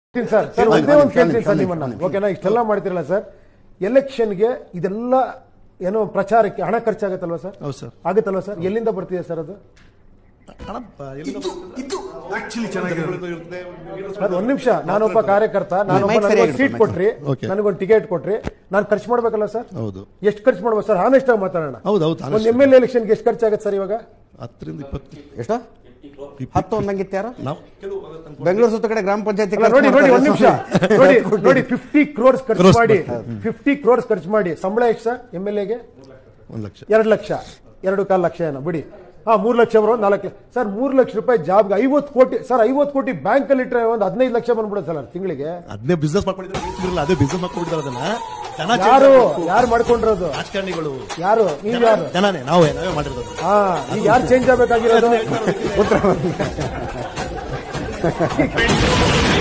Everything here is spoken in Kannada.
ಕೇಳ್ತೀನಿ ಸರ್ ಸರ್ ಒಂದೇ ಒಂದು ಕೇಳ್ತೀನಿ ಸರ್ ನಿಮ್ಮನ್ನ ಓಕೆನಾ ಇಷ್ಟೆಲ್ಲ ಮಾಡ್ತಿರಲ್ಲ ಸರ್ ಎಲೆಕ್ಷನ್ಗೆ ಇದೆಲ್ಲ ಏನೋ ಪ್ರಚಾರಕ್ಕೆ ಹಣ ಖರ್ಚಾಗತ್ತಲ್ವಾ ಸರ್ ಹೌದು ಸರ್ ಆಗುತ್ತಲ್ವಾ ಸರ್ ಎಲ್ಲಿಂದ ಬರ್ತಿದೆ ಸರ್ ಅದು ಹಣ ಬ- ಎಲ್ಲಿಂದ ಬರ್ತದೆ? Actually ಚೆನ್ನಾಗಿದೆ. ಸರ್ ಒಂದ್ ನಿಮಿಷ ನಾನೊಬ್ಬ ಕಾರ್ಯಕರ್ತ ನಾನೊಬ್ಬ ಮೈಕ್ ಸರಿಯಾಗಿ ಸೀಟ್ ಇಟ್ಕೊಳ್ಳಿ, ಕೊಟ್ರಿ Okay. ನನಗೊಂದು ಟಿಕೆಟ್ ಕೊಟ್ರಿ ನಾನು ಖರ್ಚು ಮಾಡ್ಬೇಕಲ್ಲ ಸರ್ ಹೌದು ಎಷ್ಟು ಖರ್ಚು ಮಾಡ್ಬೋದು ಸರ್ ಹಾನೆಸ್ಟ್ ಆಗಿ ಮಾತಾಡೋಣ ಹೌದು ಹೌದು ಒಂದು ಎಮ್ ಎಲ್ ಎಲೆಕ್ಷನ್ಗೆ ಎಷ್ಟು ಖರ್ಚಾಗತ್ತೆ ಸರ್ ಇವಾಗ ಹತ್ತರಿಂದ ಇಪ್ಪತ್ತು ಎಷ್ಟು ಹತ್ತು ಒಂದಂಗಿತ್ತು ಯಾರು ನಾವು ಬೆಂಗಳೂರು ಸುತ್ತ ಕಡೆ ಗ್ರಾಮ ಪಂಚಾಯತಿ ಅಲ್ಲ, ನೋಡಿ ನೋಡಿ ಒಂದ್ ನಿಮಿಷ ನೋಡಿ ನೋಡಿ ಫಿಫ್ಟಿ ಕ್ರೋರ್ಸ್ ಖರ್ಚು Crores ಮಾಡಿ ಫಿಫ್ಟಿ ಕ್ರೋರ್ಸ್ ಖರ್ಚು ಮಾಡಿ ಸಂಬಳ ಎಷ್ಟು ಸರ್ ಎಮ್ ಎಲ್ ಎಗೆ ಒಂದು ಲಕ್ಷ ಎರಡು ಲಕ್ಷ ಎರಡು ಕಾಲು ಲಕ್ಷ ಏನೋ ಬಿಡಿ ಹಾ ಮೂರು ಲಕ್ಷ ಬರೋ ನಾಲ್ಕು ಲಕ್ಷ ಸರ್ ಮೂರು ಲಕ್ಷ ರೂಪಾಯಿ ಜಾಬ್ಗೆ ಐವತ್ತು ಕೋಟಿ ಸರ್ ಐವತ್ತು ಕೋಟಿ ಬ್ಯಾಂಕ್ ಅಲ್ಲಿ ಇಟ್ಟರೆ ಒಂದು ಹದಿನೈದು ಲಕ್ಷ ಬಂದ್ಬಿಡುತ್ತೆ ಸರ್ ತಿಂಗಳಿಗೆ ಅದನ್ನೇ ಬಿಸ್ನೆಸ್ ಮಾಡ್ಕೊಂಡಿದ್ದಾರೆ ರೈತರಿಲ್ಲ ಅದೇ ಬಿಸ್ನೆಸ್ ಮಾಡ್ಕೊಂಡಿದ್ದಾರೆ ಅದನ್ನ ಜನ ಯಾರು ಯಾರು ಮಾಡ್ಕೊಂಡಿರೋದು ರಾಜಕಾರಣಿಗಳು ಯಾರು ನೀವ್ ಯಾರು ಜನನೇ ನಾವೇ ನಾವೇ ಮಾಡಿರೋದು ಹಾ ಈಗ ಯಾರು ಚೇಂಜ್ ಆಗ್ಬೇಕಾಗಿರೋದು